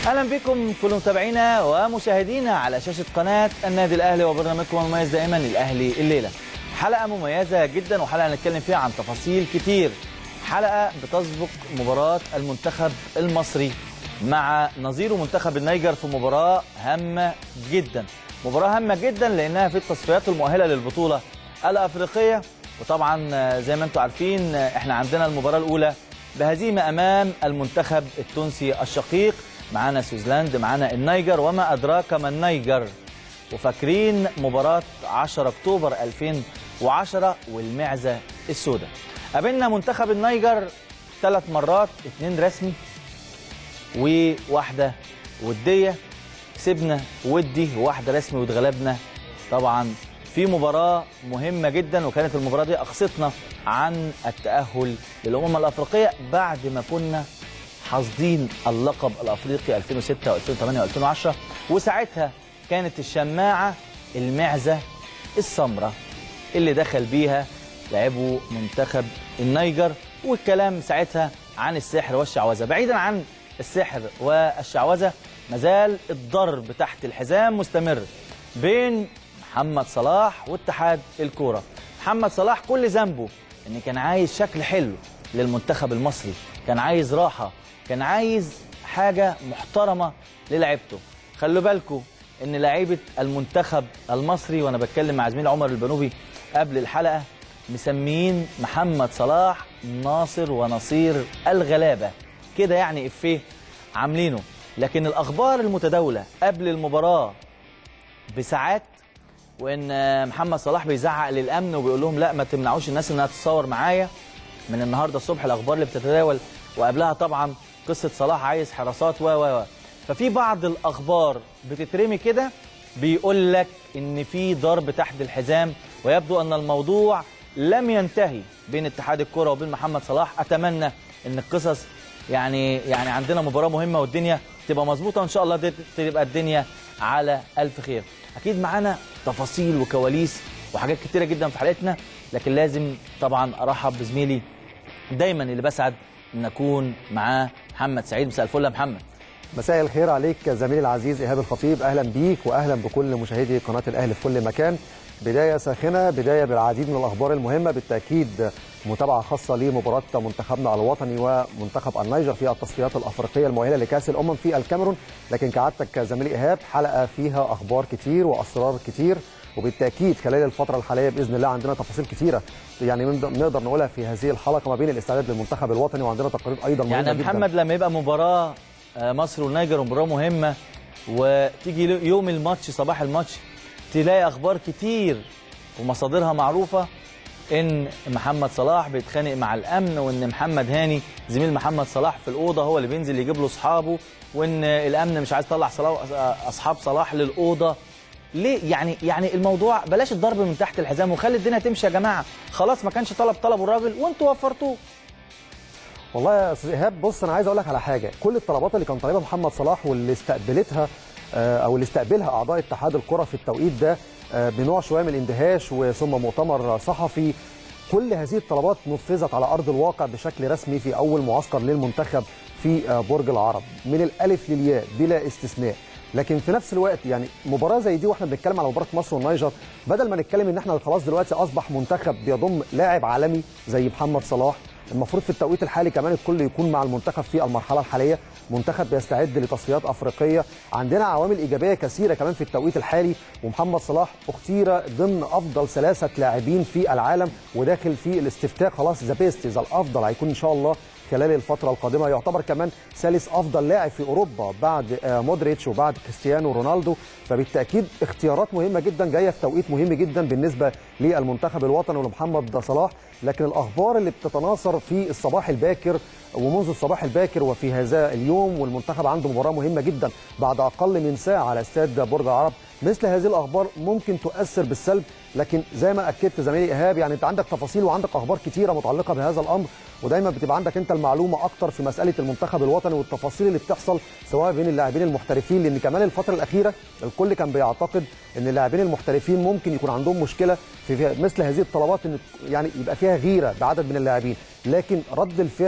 اهلا بكم كل متابعينا ومشاهدينا على شاشه قناه النادي الاهلي وبرنامجكم المميز دائما الاهلي الليله. حلقه مميزه جدا وحلقه هنتكلم فيها عن تفاصيل كتير. حلقه بتسبق مباراه المنتخب المصري مع نظيره منتخب النيجر في مباراه هامه جدا. مباراه هامه جدا لانها في التصفيات المؤهله للبطوله الافريقيه وطبعا زي ما انتم عارفين احنا عندنا المباراه الاولى بهزيمه امام المنتخب التونسي الشقيق معانا سويسلاند معانا النيجر وما ادراك ما النيجر وفاكرين مباراه 10 اكتوبر 2010 والمعزه السوداء قابلنا منتخب النيجر ثلاث مرات اثنين رسمي وواحده وديه كسبنا ودي وواحده رسمي واتغلبنا طبعا في مباراه مهمه جدا وكانت المباراه دي اقصتنا عن التاهل للامم الافريقيه بعد ما كنا حاصدين اللقب الافريقي 2006 و2008 و2010 وساعتها كانت الشماعه المعزه السمراء اللي دخل بيها لعبوا منتخب النيجر والكلام ساعتها عن السحر والشعوذه بعيدا عن السحر والشعوذه مازال الضرب تحت الحزام مستمر بين محمد صلاح واتحاد الكوره محمد صلاح كل ذنبه ان كان عايز شكل حلو للمنتخب المصري كان عايز راحه كان عايز حاجه محترمه للعيبته خلوا بالكم ان لعيبه المنتخب المصري وانا بتكلم مع زميل عمر البنوبي قبل الحلقه مسميين محمد صلاح ناصر ونصير الغلابه كده يعني افيه عاملينه لكن الاخبار المتداوله قبل المباراه بساعات وان محمد صلاح بيزعق للامن وبيقول لهم لا ما تمنعوش الناس انها تتصور معايا من النهارده الصبح الاخبار اللي بتتداول وقبلها طبعا قصه صلاح عايز حراسات و و ففي بعض الاخبار بتترمي كده بيقول لك ان في ضرب تحت الحزام ويبدو ان الموضوع لم ينتهي بين اتحاد الكره وبين محمد صلاح اتمنى ان القصص يعني يعني عندنا مباراه مهمه والدنيا تبقى مظبوطه ان شاء الله تبقى الدنيا على الف خير اكيد معانا تفاصيل وكواليس وحاجات كتيره جدا في حلقتنا لكن لازم طبعا ارحب بزميلي دايما اللي بسعد ان اكون معاه محمد سعيد مساء الفل يا محمد مساء الخير عليك زميلي العزيز ايهاب الخطيب اهلا بيك واهلا بكل مشاهدي قناه الاهلي في كل مكان بدايه ساخنه بدايه بالعديد من الاخبار المهمه بالتاكيد متابعه خاصه لمباراه منتخبنا الوطني ومنتخب النيجر في التصفيات الافريقيه المؤهله لكاس الامم في الكاميرون لكن كعادتك زميلي ايهاب حلقه فيها اخبار كتير واسرار كتير وبالتاكيد خلال الفتره الحاليه باذن الله عندنا تفاصيل كتيره يعني نقدر نقولها في هذه الحلقه ما بين الاستعداد للمنتخب الوطني وعندنا تقارير ايضا مهمه يعني محمد جدا. لما يبقى مباراه مصر والنيجر مباراه مهمه وتيجي يوم الماتش صباح الماتش تلاقي اخبار كتير ومصادرها معروفه ان محمد صلاح بيتخانق مع الامن وان محمد هاني زميل محمد صلاح في الاوضه هو اللي بينزل يجيب له اصحابه وان الامن مش عايز يطلع اصحاب صلاح للاوضه ليه يعني يعني الموضوع بلاش الضرب من تحت الحزام وخلي الدنيا تمشي يا جماعه خلاص ما كانش طلب طلبه الراجل وانتوا وفرتوه والله يا استاذ ايهاب بص انا عايز اقول لك على حاجه كل الطلبات اللي كان طالبها محمد صلاح واللي استقبلتها او اللي استقبلها اعضاء اتحاد الكره في التوقيت ده بنوع شويه من الاندهاش وثم مؤتمر صحفي كل هذه الطلبات نفذت على ارض الواقع بشكل رسمي في اول معسكر للمنتخب في برج العرب من الالف للياء بلا استثناء لكن في نفس الوقت يعني مباراه زي دي واحنا بنتكلم على مباراه مصر والنيجر بدل ما نتكلم ان احنا خلاص دلوقتي اصبح منتخب بيضم لاعب عالمي زي محمد صلاح المفروض في التوقيت الحالي كمان الكل يكون مع المنتخب في المرحله الحاليه منتخب بيستعد لتصفيات افريقيه عندنا عوامل ايجابيه كثيره كمان في التوقيت الحالي ومحمد صلاح اختير ضمن افضل ثلاثه لاعبين في العالم وداخل في الاستفتاء خلاص ذا بيست ذا الافضل هيكون ان شاء الله خلال الفتره القادمه يعتبر كمان ثالث افضل لاعب في اوروبا بعد مودريتش وبعد كريستيانو رونالدو فبالتاكيد اختيارات مهمه جدا جايه في توقيت مهم جدا بالنسبه للمنتخب الوطني ولمحمد صلاح لكن الاخبار اللي بتتناثر في الصباح الباكر ومنذ الصباح الباكر وفي هذا اليوم والمنتخب عنده مباراه مهمه جدا بعد اقل من ساعه على استاد برج العرب مثل هذه الاخبار ممكن تؤثر بالسلب لكن زي ما اكدت زميلي ايهاب يعني انت عندك تفاصيل وعندك اخبار كتيره متعلقه بهذا الامر ودايما بتبقى عندك انت المعلومه اكتر في مساله المنتخب الوطني والتفاصيل اللي بتحصل سواء بين اللاعبين المحترفين لان كمان الفتره الاخيره الكل كان بيعتقد ان اللاعبين المحترفين ممكن يكون عندهم مشكله في مثل هذه الطلبات ان يعني يبقى فيها غيره بعدد من اللاعبين لكن رد الفعل بين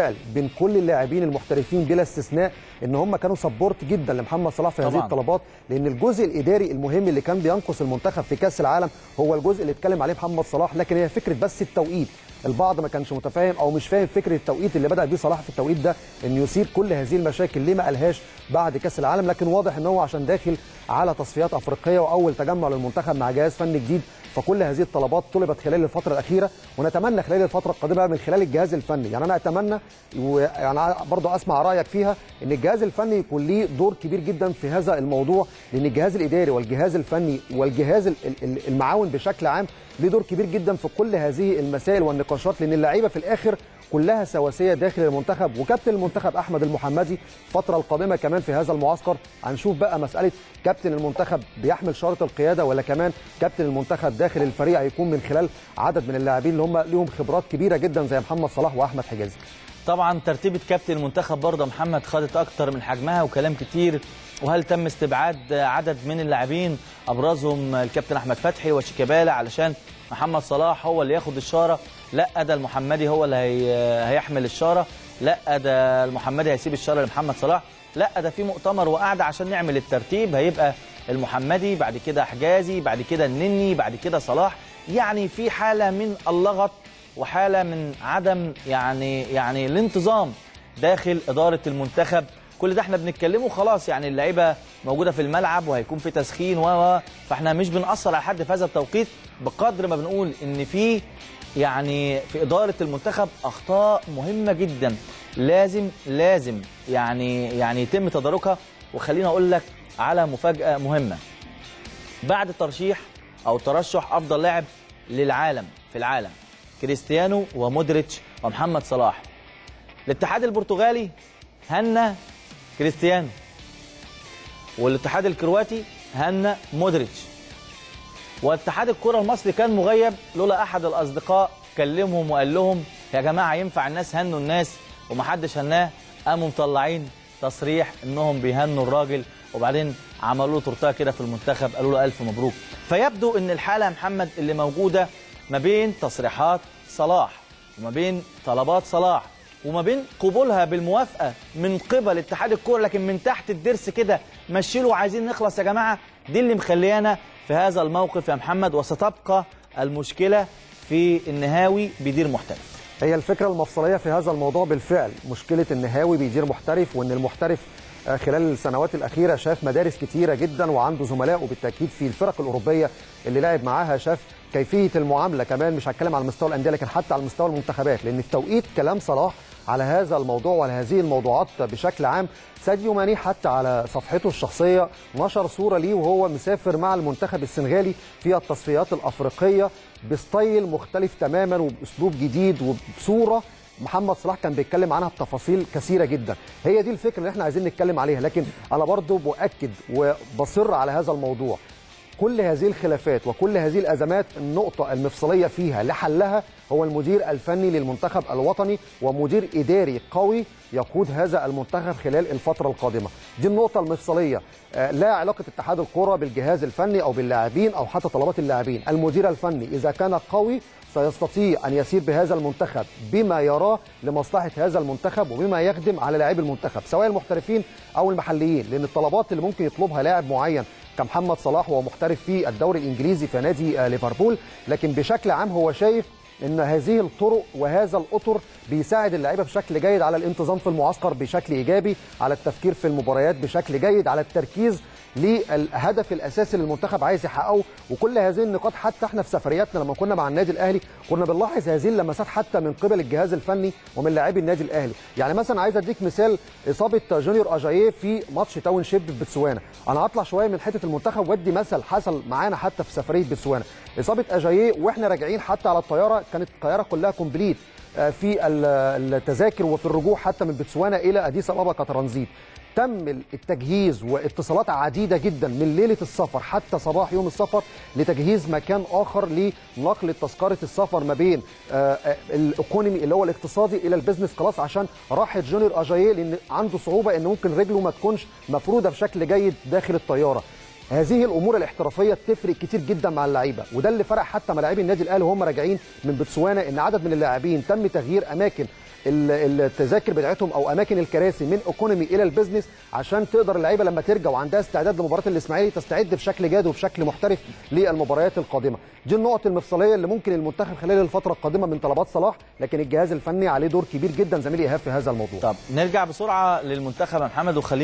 كل اللاعبين المحترفين بلا استثناء ان هم كانوا سبورت جدا لمحمد صلاح في هذه طبعاً. الطلبات لان الجزء الاداري المهم اللي كان بينقص المنتخب في كاس العالم هو الجزء اللي اتكلم عليه محمد صلاح لكن هي فكره بس التوقيت البعض ما كانش متفاهم او مش فاهم فكره التوقيت اللي بدا بيه صلاح في التوقيت ده انه يثير كل هذه المشاكل ليه ما قالهاش بعد كاس العالم لكن واضح ان هو عشان داخل على تصفيات افريقيه واول تجمع للمنتخب مع جهاز فني جديد فكل هذه الطلبات طلبت خلال الفتره الاخيره ونتمنى خلال الفتره القادمه من خلال الجهاز الفني يعني انا اتمنى ويعني برضه اسمع رايك فيها ان الجهاز الفني يكون ليه دور كبير جدا في هذا الموضوع لان الجهاز الاداري والجهاز الفني والجهاز ال- ال- المعاون بشكل عام ليه دور كبير جدا في كل هذه المسائل والنقاشات لان اللعيبه في الاخر كلها سواسيه داخل المنتخب وكابتن المنتخب احمد المحمدي الفتره القادمه كمان في هذا المعسكر هنشوف بقى مساله كابتن المنتخب بيحمل شاره القياده ولا كمان كابتن المنتخب داخل الفريق هيكون من خلال عدد من اللاعبين اللي هم ليهم خبرات كبيره جدا زي محمد صلاح واحمد حجازي طبعا ترتيبه كابتن المنتخب برضه محمد خدت اكتر من حجمها وكلام كتير وهل تم استبعاد عدد من اللاعبين ابرزهم الكابتن احمد فتحي وشيكابالا علشان محمد صلاح هو اللي ياخد الشاره لا ده المحمدي هو اللي هي هيحمل الشاره لا ده المحمدي هيسيب الشاره لمحمد صلاح لا ده في مؤتمر وقعده عشان نعمل الترتيب هيبقى المحمدي بعد كده حجازي بعد كده النني بعد كده صلاح يعني في حاله من اللغط وحاله من عدم يعني يعني الانتظام داخل اداره المنتخب كل ده احنا بنتكلمه خلاص يعني اللعيبه موجوده في الملعب وهيكون في تسخين و و فاحنا مش بنأثر على حد في هذا التوقيت بقدر ما بنقول ان في يعني في اداره المنتخب اخطاء مهمه جدا لازم لازم يعني يعني يتم تداركها وخليني اقول لك على مفاجاه مهمه بعد ترشيح او ترشح افضل لاعب للعالم في العالم كريستيانو ومودريتش ومحمد صلاح الاتحاد البرتغالي هنى كريستيانو والاتحاد الكرواتي هنى مودريتش واتحاد الكره المصري كان مغيب لولا احد الاصدقاء كلمهم وقال لهم يا جماعه ينفع الناس هنوا الناس ومحدش هناه قاموا مطلعين تصريح انهم بيهنوا الراجل وبعدين عملوا له تورتاه كده في المنتخب قالوا له الف مبروك فيبدو ان الحاله يا محمد اللي موجوده ما بين تصريحات صلاح وما بين طلبات صلاح وما بين قبولها بالموافقه من قبل اتحاد الكوره لكن من تحت الدرس كده مشيله عايزين نخلص يا جماعه دي اللي مخليانا في هذا الموقف يا محمد وستبقى المشكله في النهاوي بيدير محترف هي الفكره المفصليه في هذا الموضوع بالفعل مشكله النهاوي بيدير محترف وان المحترف آه، خلال السنوات الاخيره شاف مدارس كتيره جدا وعنده زملائه بالتاكيد في الفرق الاوروبيه اللي لعب معاها شاف كيفيه المعامله كمان مش هتكلم على مستوى الانديه لكن حتى على مستوى المنتخبات لان في توقيت كلام صلاح على هذا الموضوع وعلى هذه الموضوعات بشكل عام ساديو ماني حتى على صفحته الشخصيه نشر صوره ليه وهو مسافر مع المنتخب السنغالي في التصفيات الافريقيه بستايل مختلف تماما وباسلوب جديد وبصوره محمد صلاح كان بيتكلم عنها بتفاصيل كثيره جدا هي دي الفكره اللي احنا عايزين نتكلم عليها لكن انا برضو مؤكد وبصر على هذا الموضوع كل هذه الخلافات وكل هذه الازمات النقطه المفصليه فيها لحلها هو المدير الفني للمنتخب الوطني ومدير اداري قوي يقود هذا المنتخب خلال الفتره القادمه دي النقطه المفصليه آه، لا علاقه اتحاد الكره بالجهاز الفني او باللاعبين او حتى طلبات اللاعبين المدير الفني اذا كان قوي سيستطيع ان يسير بهذا المنتخب بما يراه لمصلحه هذا المنتخب وبما يخدم على لاعبي المنتخب سواء المحترفين او المحليين لان الطلبات اللي ممكن يطلبها لاعب معين كمحمد صلاح وهو محترف في الدوري الانجليزي في نادي آه، ليفربول لكن بشكل عام هو شايف ان هذه الطرق وهذا الاطر بيساعد اللعيبه بشكل جيد على الانتظام في المعسكر بشكل ايجابي على التفكير في المباريات بشكل جيد على التركيز للهدف الاساسي اللي المنتخب عايز يحققه وكل هذه النقاط حتى احنا في سفرياتنا لما كنا مع النادي الاهلي كنا بنلاحظ هذه اللمسات حتى من قبل الجهاز الفني ومن لاعبي النادي الاهلي يعني مثلا عايز اديك مثال اصابه جونيور اجاييه في ماتش تاون شيب في بتسوانا انا هطلع شويه من حته المنتخب وادي مثل حصل معانا حتى في سفريه بتسوانا اصابه اجاييه واحنا راجعين حتى على الطياره كانت الطياره كلها كومبليت آه، في ال- التذاكر وفي الرجوع حتى من بتسوانا الى اديس ابابا كترانزيت تم التجهيز واتصالات عديده جدا من ليله السفر حتى صباح يوم السفر لتجهيز مكان اخر لنقل تذكره السفر ما بين آه، آه، الايكونومي اللي هو الاقتصادي الى البيزنس كلاس عشان راحه جونيور اجاييه لان عنده صعوبه ان ممكن رجله ما تكونش مفروده بشكل جيد داخل الطياره هذه الامور الاحترافيه بتفرق كتير جدا مع اللعيبه وده اللي فرق حتى مع لاعبي النادي الاهلي وهم راجعين من بتسوانا ان عدد من اللاعبين تم تغيير اماكن ال- التذاكر بتاعتهم او اماكن الكراسي من ايكونومي الى البيزنس عشان تقدر اللعيبه لما ترجع وعندها استعداد لمباراه الاسماعيلي تستعد بشكل جاد وبشكل محترف للمباريات القادمه دي النقط المفصليه اللي ممكن المنتخب خلال الفتره القادمه من طلبات صلاح لكن الجهاز الفني عليه دور كبير جدا زميلي ايهاب في هذا الموضوع طب نرجع بسرعه للمنتخب يا محمد وخلينا